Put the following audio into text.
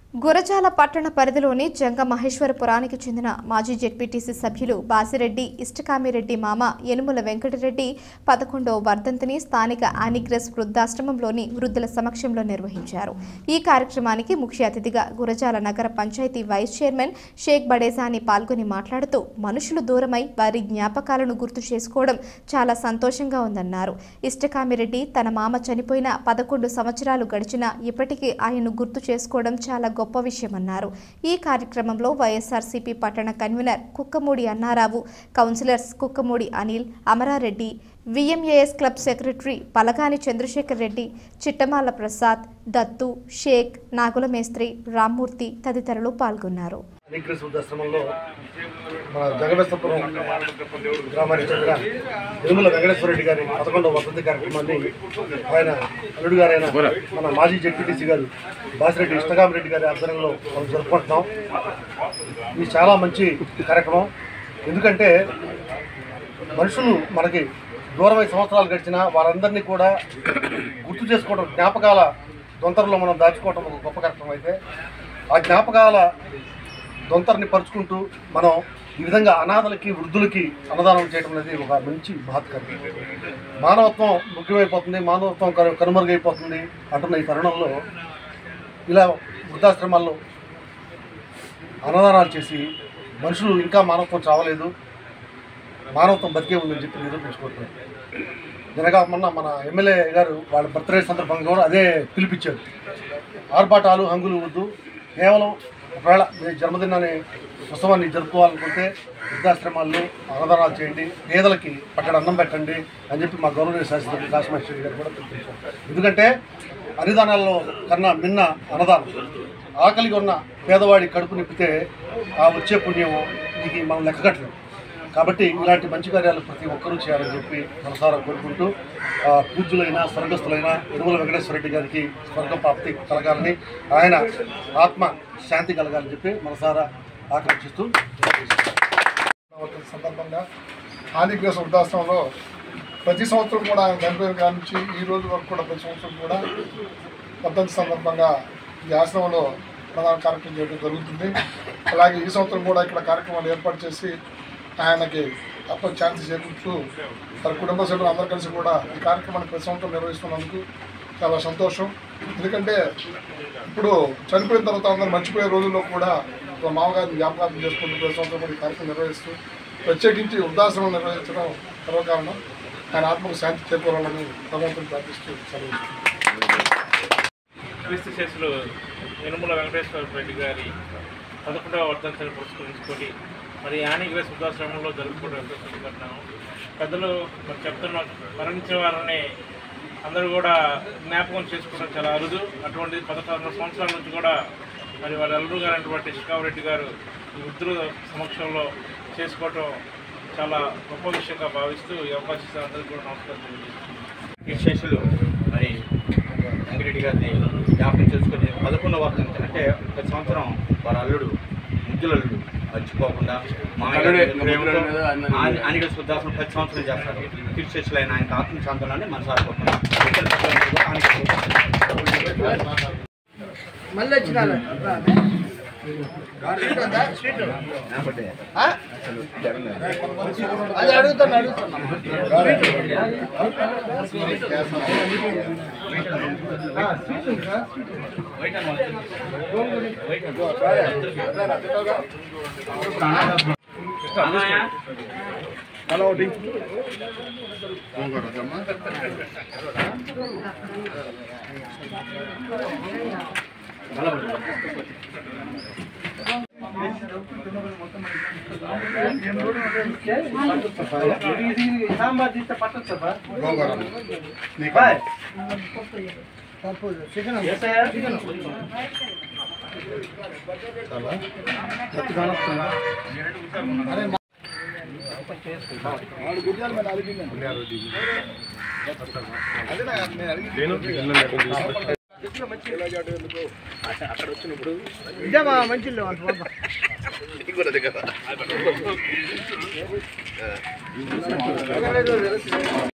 గురజాల పట్టణ పరిధిలోని జంగ మహేశ్వరపురానికి చెందిన మాజీ జెడ్పీటీసీ సభ్యులు బాసిరెడ్డి ఇష్టకామిరెడ్డి మామ యనుమల వెంకటరెడ్డి పదకొండవ వర్ధంతిని స్థానిక ఆనిగ్రెస్ వృద్ధాశ్రమంలోని వృద్ధుల సమక్షంలో నిర్వహించారు ఈ కార్యక్రమానికి ముఖ్య అతిథిగా గురజాల నగర పంచాయతీ వైస్ చైర్మన్ షేక్ బడేసాని పాల్గొని మాట్లాడుతూ మనుషులు దూరమై వారి జ్ఞాపకాలను గుర్తు చేసుకోవడం చాలా సంతోషంగా ఉందన్నారు ఇష్టకామిరెడ్డి తన మామ చనిపోయిన పదకొండు సంవత్సరాలు గడిచినా ఇప్పటికీ ఆయన్ను గుర్తు చేసుకోవడం చాలా గొప్ప విషయమన్నారు ఈ కార్యక్రమంలో వైఎస్ఆర్సీపీ పట్టణ convener Kukkamudi Annarao councillors Kukkamudi Anil Amarareddy VMAS club secretary Palagani Chandrasekhar Reddy Chittamala Prasad Dattu Shaik Nagula మేస్త్రి రామ్మూర్తి తదితరులు పాల్గొన్నారు అనిగ్రస్ వృద్ధాశ్రమంలో మన జగవేశ్వరపురం గ్రామానికి చెందిన తిరుమల వెంకటేశ్వర రెడ్డి గారి పదకొండవ వసతి కార్యక్రమాన్ని ఆయన అల్లుడు గారైన మన మాజీ జడ్పీటీసీ గారు బాసిరెడ్డి ఇష్టగామిరెడ్డి గారి ఆధ్వర్యంలో మనం జరుపుకుంటున్నాం ఇది చాలా మంచి కార్యక్రమం ఎందుకంటే మనుషులు మనకి దూరమై సంవత్సరాలు గడిచిన వారందరినీ కూడా గుర్తు చేసుకోవడం జ్ఞాపకాల దొంతరలో మనం దాచుకోవడం ఒక గొప్ప కార్యక్రమం అయితే ఆ జ్ఞాపకాల దొంతరని పరుచుకుంటూ మనం ఈ విధంగా అనాథలకి వృద్ధులకి అన్నదానం చేయడం అనేది ఒక మంచి మహత్కరం మానవత్వం ముఖ్యమైపోతుంది మానవత్వం కను కనుమరుగైపోతుంది అంటున్న ఈ తరుణంలో ఇలా వృద్ధాశ్రమాల్లో అన్నదానాలు చేసి మనుషులు ఇంకా మానవత్వం చావలేదు మానవత్వం బతికే ఉందని చెప్పి నిరూపించుకుంటున్నారు జనగా మొన్న మన ఎమ్మెల్యే గారు వాళ్ళ బర్త్డే సందర్భంగా కూడా అదే పిలిపించారు ఆర్భాటాలు హంగులు వద్దు కేవలం ఒకవేళ మీ జన్మదినాన్ని ఉత్సవాన్ని జరుపుకోవాలనుకుంటే వృద్ధాశ్రమాల్లో అన్నదానాలు చేయండి పేదలకి అక్కడ అన్నం పెట్టండి అని చెప్పి మా గౌరవనీయ శాస్త్రి కాశమేశ్వరి గారు కూడా పిలిపించారు ఎందుకంటే అన్నదానాల్లో కన్నా మిన్న అన్నదానం ఆకలిగా ఉన్న పేదవాడి కడుపు నింపితే ఆ వచ్చే పుణ్యం ఇది మనం లెక్కగట్టలేము కాబట్టి ఇలాంటి మంచి కార్యాలు ప్రతి ఒక్కరూ చేయాలని చెప్పి మనసారా కోరుకుంటూ ఆ, పూజ్యులైన స్వర్గస్థులైన ఇరువుల వెంకటేశ్వర రెడ్డి గారికి స్వర్గ ప్రాప్తి కలగాలని ఆయన ఆత్మ శాంతి కలగాలని చెప్పి మనసారా ఆకాంక్షిస్తూ నవరాత్రి సందర్భంగా ఆదిగ్రహ వృద్ధాశ్రమంలో ప్రతి సంవత్సరం కూడా ఆయన చనిపోయిన కాడి నుంచి ఈ రోజు వరకు కూడా ప్రతి సంవత్సరం కూడా వర్ధంతి సందర్భంగా ఈ ఆశ్రమంలో ప్రధాన కార్యక్రమం చేయడం జరుగుతుంది అలాగే ఈ సంవత్సరం కూడా ఇక్కడ కార్యక్రమాలు ఏర్పాటు చేసి ఆయనకి తప్ప ఛాన్స్ చేకూరుతూ వారి కుటుంబ సభ్యులు అందరూ కలిసి కూడా ఈ కార్యక్రమాన్ని ప్రతి సంవత్సరం నిర్వహిస్తున్నందుకు చాలా సంతోషం ఎందుకంటే ఇప్పుడు చనిపోయిన తర్వాత అందరూ మర్చిపోయే రోజుల్లో కూడా మా మామగారిని జ్ఞాపకార్థం చేసుకుంటూ ప్రతి సంవత్సరం కూడా ఈ కార్యక్రమం నిర్వహిస్తూ ప్రత్యేకించి వృద్ధాశ్రమం నిర్వహించడం గర్వకారణం ఆయన ఆత్మకు శాంతి చేకూరాలని భగవంతుని ప్రార్థిస్తూ సెలవు క్రీస్తు శేషులు యనుమల వెంకటేశ్వర రెడ్డి గారి పదకొండవ వర్ధంతిని పురస్కరించుకొని మరి యానిగ్రెస్ వృద్ధాశ్రమంలో జరుపుకోవడం ఎంతో సంఘటనాము పెద్దలు మరి చెప్తున్న మరణించిన వారిని అందరూ కూడా జ్ఞాపకం చేసుకోవడం చాలా అరుదు అటువంటి పదకొండు సంవత్సరాల నుంచి కూడా మరి వారి అల్లుడు గారు అయినటువంటి శిఖావరెడ్డి గారు ఈ వృద్ధుల సమక్షంలో చేసుకోవటం చాలా గొప్ప విషయంగా భావిస్తూ ఈ అవకాశం ఇచ్చిన అందరికీ కూడా నమస్కారం తెలియజేస్తున్నాను విశేషులు మరి వెంకరెడ్డి గారిని జ్ఞాపకం చేసుకుని పదకొండవ వర్ధంతి అంటే ప్రతి సంవత్సరం వారి అల్లుడు ముద్దుల అల్లుడు మర్చిపోకుండా మా ఆనిగల శుద్ధాసనం ప్రతి సంవత్సరం చేస్తారు తీర్చేసులు అయిన ఆయన ఆత్మ శాంతనాన్ని మన సాగుతున్నాం అది అడుగుతాను అడుగుతాను ఇదేమా మంచి